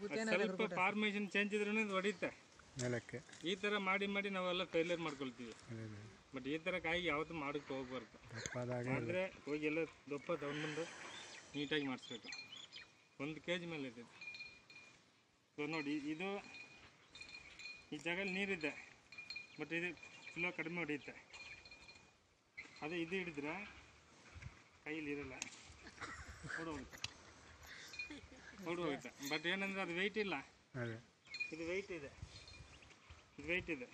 ಸ್ವಲ್ಪ formation change ಇದ್ರೂ ಇದು ಹೊಡಿತೆ ಮೇಲಕ್ಕೆ ಈ ಥರ ಮಾಡಿ ಮಾಡಿ ನಾವೆಲ್ಲ ಫೇಲಿಯರ್ ಮಾಡ್ಕೊಳ್ತೀವಿ ಬಟ್ ಈ ಥರ ಕಾಯಿಗೆ ಯಾವತ್ತೂ ಮಾಡೋಕ್ಕೆ ಹೋಗ್ಬಾರ್ದು ದಪ್ಪದಾಗೆ ಆದರೆ ಹೋಗಿ ಎಲ್ಲ ದಪ್ಪ ತಗೊಂಡ್ಬಂದು ನೀಟಾಗಿ ಮಾಡಿಸ್ಬೇಕು ಒಂದು ಕೆ ಜಿ ಮೇಲೆ ಇದೆ ಸೊ ನೋಡಿ ಇದು ಈ ಜಾಗದಲ್ಲಿ ನೀರಿದೆ ಬಟ್ ಇದು ಫ್ಲೋ ಕಡಿಮೆ ಹೊಡೆಯುತ್ತೆ ಅದೇ ಇದು ಹಿಡಿದ್ರೆ ಕೈಯಲ್ಲಿ ಇರಲ್ಲ ಹೊಡು ಹೋಗುತ್ತೆ ಹೊಡು ಹೋಗುತ್ತೆ ಬಟ್ ಏನಂದ್ರೆ ಅದು ವೆಯ್ಟ್ ಇಲ್ಲ ಅದೇ ಇದು ವೆಯ್ಟ್ ಇದೆ ಇದು ವೆಯ್ಟ್ ಇದೆ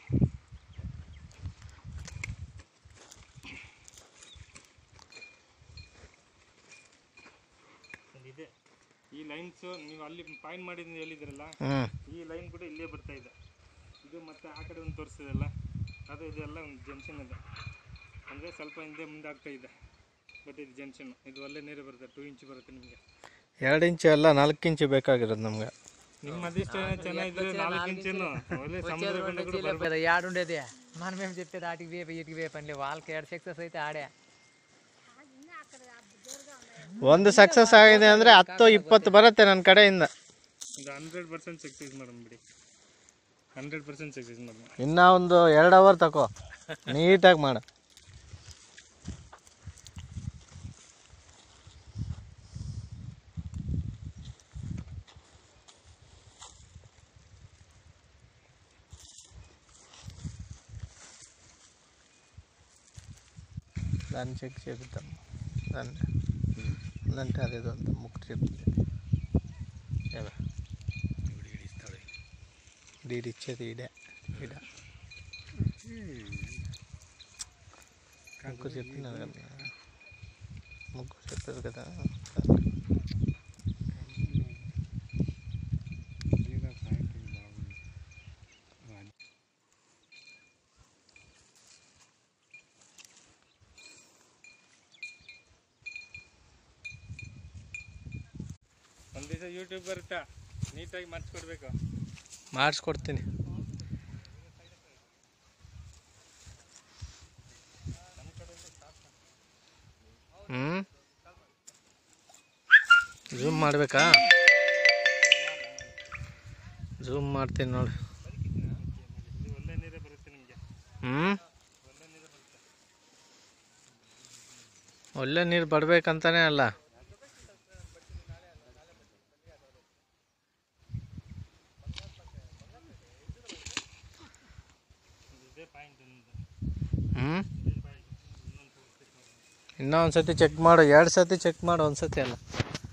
ಇದೆ ಈ ಲೈನ್ಸ್ ನೀವು ಅಲ್ಲಿ ಪಾಯಿಂಟ್ ಮಾಡಿದ್ ಹೇಳಿದ್ರಲ್ಲ ಹ್ಞೂ ಈ ಲೈನ್ ಕೂಡ ಇಲ್ಲೇ ಬರ್ತಾ ಇದೆ ಇದು ಮತ್ತೆ ಆ ಕಡೆ ಒಂದು ತೋರಿಸಿದಲ್ಲ ಅದು ಇದೆಲ್ಲ ಒಂದು ಜಂಕ್ಷನ್ ಇದೆ ಅಂದರೆ ಸ್ವಲ್ಪ ಹಿಂದೆ ಮುಂದೆ ಆಗ್ತಾ ಇದೆ ಬಟ್ ಇದು ಜಂಕ್ಷನ್ ಇದು ಒಳ್ಳೆ ನೀರು ಬರುತ್ತೆ ಟೂ ಇಂಚ್ ಬರುತ್ತೆ ನಿಮಗೆ ಎರಡು ಇಂಚು ಎಲ್ಲ ನಾಲ್ಕು ಇಂಚು ಬೇಕಾಗಿರೋದು ನಮ್ಗೆ ನಿಮ್ಮ ಅದಿಷ್ಟ ಚೆನ್ನಾಗಿದ್ರೆ ನಾಲ್ಕು ఇంచును ಒಳ್ಳೆ ಸಮುದ್ರ ಕಂಡ ಕೂಡ ಬರ್ಬೇಕು యాడ్ ఉండేది మనం ఏం చెప్పేది ఆటికి వేప ఇటుకి వేప అని వాళ్ళకి ఏడు సక్సెస్ అయితే ఆడే ಒಂದು ಸಕ್ಸಸ್ ಆಗಿದೆ ಅಂದರೆ ಹತ್ತು ಇಪ್ಪತ್ತು ಬರುತ್ತೆ ನನ್ನ ಕಡೆಯಿಂದ ಇದು ಹಂಡ್ರೆಡ್ ಪರ್ಸೆಂಟ್ ಸಕ್ಸಸ್ ಮಾಡೋಣ ಬಿಡಿ ಹಂಡ್ರೆಡ್ ಪರ್ಸೆಂಟ್ ಸಕ್ಸಸ್ ಮಾಡೋಣ ಇನ್ನೂ ಒಂದು ಎರಡು ಅವರ್ ತಗೋ ನೀಟಾಗಿ ಮಾಡು దాన్ని చెక్ చేపిద్దాం దాన్ని ఉందంటే అదేదో అంత ముక్కు చెప్తుంది ఏవా డీడ్ ఇచ్చేది ఈడే ఈడ ముగ్గురు చెప్పినారు కదా ముగ్గురు చెప్పారు కదా నీళ్ళ సాయంత్రం బాగుంది ಒಂದು ದಿವಸ ಯೂಟ್ಯೂಬ್ ಬರುತ್ತಾ ನೀಟಾಗಿ ಮಾಡಿಸ್ಕೊಡ್ಬೇಕು ಮಾಡಿಸ್ಕೊಡ್ತೀನಿ ಹ್ಞೂ ಝೂಮ್ ಮಾಡಬೇಕಾ ಝೂಮ್ ಮಾಡ್ತೀನಿ ನೋಡಿ ಇದು ಒಳ್ಳೆ ನೀರೇ ಬರುತ್ತೆ ನಿಮಗೆ ಹ್ಞೂ ಒಳ್ಳೆ ನೀರು ಬರಬೇಕಂತಾನೆ ಅಲ್ಲ ಇದೇ ಪಾಯಿಂಟ್ ನಿಮ್ಮದು ಹ್ಞೂ ಇನ್ನೂ ಒಂದು ಸತಿ ಚೆಕ್ ಮಾಡು ಎರಡು ಸತಿ ಚೆಕ್ ಮಾಡು ಒಂದು ಸತಿ ಅಲ್ಲ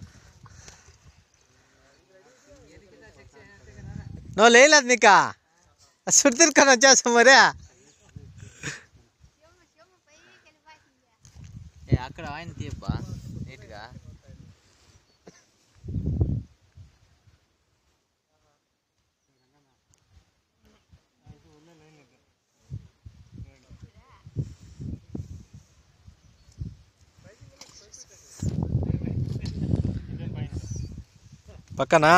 ನೋ లేలేదు నీకా సుర్తిర్ కన్నా వచ్చేస్తాం మరే ఏ అక్కడ ఆయన తీయబ్బా నీట్గా ಇದೇ ಪಾಯಿಂಟ್ పక్కనా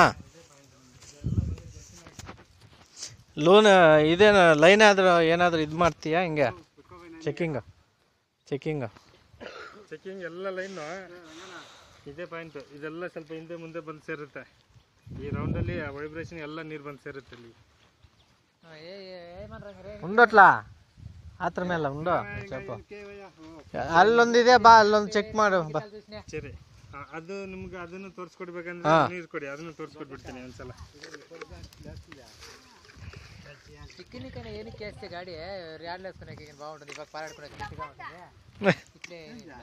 ಲೋನ್ ಇದೇನು ಲೈನ್ ಆದ್ರೂ ಏನಾದರೂ ಇದು ಮಾಡ್ತೀಯಾ ಹಿಂಗೆ ಚೆಕ್ಕಿಂಗ್ ಚೆಕ್ಕಿಂಗ್ ಚೆಕಿಂಗ್ ಎಲ್ಲ ಲೈನು ಇದೇ ಪಾಯಿಂಟ್ ಇದೆಲ್ಲ ಸ್ವಲ್ಪ ಹಿಂದೆ ಮುಂದೆ ಬಂದು ಸೇರುತ್ತೆ ಈ ರೌಂಡಲ್ಲಿ ವೈಬ್ರೇಷನ್ ಎಲ್ಲ ನೀರು ಬಂದು ಸೇರುತ್ತೆ ಇಲ್ಲಿ ఏమనరా ఉండట్లా ಆತ್ರ ಮೇಲೆ ಉಂಡು ಚಪ್ಪ ಅಲ್ಲೊಂದಿದೆ ಬಾ ಅಲ್ಲೊಂದು ಚೆಕ್ ಮಾಡು ಬಾ ಸರಿ ಆ, ಅದು ನಿಮ್ಗೆ ಅದನ್ನು ತೋರಿಸ್ಕೊಡ್ಬೇಕಂದ್ರೆ ನೀರು ಕೊಡಿ ಅದನ್ನು ತೋರಿಸ್ಕೊಟ್ಬಿಡ್ತೀನಿ ಒಂದ್ಸಲ చిక్కినికైనా ఏనికి వేస్తే గాడి ర్యాడ్లు వేసుకునే బాగుంటుంది ఇವಾಗ పారాడుకునే నీట్గా ఉంటుంది ఇట్లే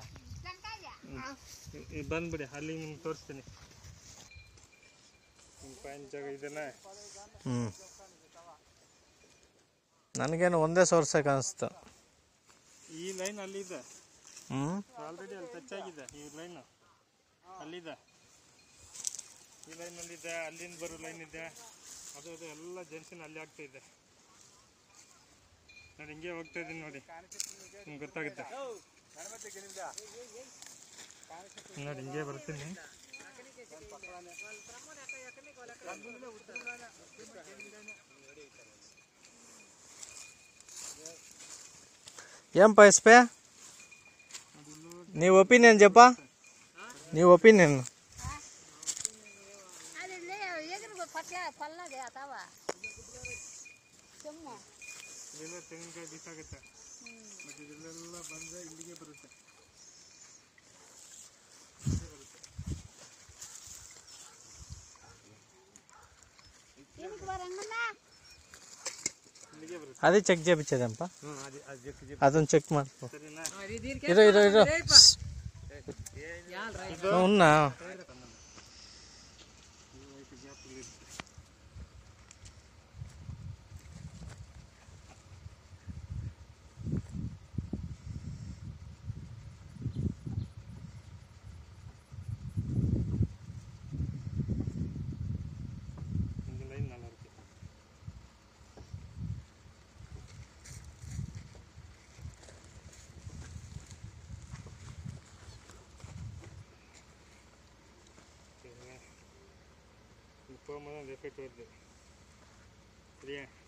ಇ- ಇ- ಬಂದ್ಬಿಡಿ ಅಲ್ಲಿ ನಿಮ್ಗೆ ತೋರಿಸ್ತೀನಿ ನಿಮ್ಮ ಪಾಯಿಂಟ್ ಜಾಗ ಇದೆಲ್ಲ ಹ್ಞೂ ನನಗೇನು ಒಂದೇ ಸೋರ್ಸಕ್ಕೆ ಅನಿಸ್ತು ಈ ಲೈನ್ ಅಲ್ಲಿದೆ ಹ್ಞೂ ಆಲ್ರೆಡಿ ಅಲ್ಲಿ ಟಚ್ ಆಗಿದೆ ಈ ಲೈನ್ ಅಲ್ಲಿದೆ ಈ ಲೈನ್ ಅಲ್ಲಿದೆ ಅಲ್ಲಿಂದ ಬರೋ ಲೈನ್ ಇದೆ ಅದು ಅದು ಎಲ್ಲ ಜಂಕ್ಷನ್ ಅಲ್ಲಿ ಆಗ್ತಾ ಇದೆ ನಾನು ಹಿಂಗೆ ಹೋಗ್ತಾ ಇದ್ದೀನಿ ನೋಡಿ ನಿಮ್ಗೆ ಗೊತ್ತಾಗುತ್ತೆ ನೋಡಿ ಹಿಂಗೆ ಬರ್ತೀನಿ ఏం పైస్పే నీ ఒపీనియన్ చెప్పా నీ ఒపీనియన్ అది ఎగురు ಊರಿಗೆ ಪಟ್ಲ ಪಲ್ಲಾಗೆ ಅತಾವ ಕೆಮ್ಮು ಇದೆಲ್ಲ ತೆಂಗಿನಕಾಯಿ ಬಿಸಾಗುತ್ತೆ ಮತ್ತು ಇದೆಲ್ಲ ಬಂದರೆ ಇಲ್ಲಿಗೆ ಬರುತ್ತೆ ಇಲ್ಲಿಗೆ ಬರುತ್ತೆ ಏನಕ್ಕೆ ಬರಂಗಣ್ಣ ಇಲ್ಲಿಗೆ ಬರುತ್ತೆ అది చెక్ చేయించేదంప ಹ್ಞೂ ಅದು ಅದು ಜಕ್ಕೆ ಜಕ್ಕೆ అతను చెక్ ಮಾಡ್ಕో ಸರಿನಾ ఇరో ఇరో ఇరో ಇದು ఉన్నా இந்த லைன் நல்லா இருக்கு சரிங்க இது போகும்போது அந்த எஃபெக்ட் வருது சரியா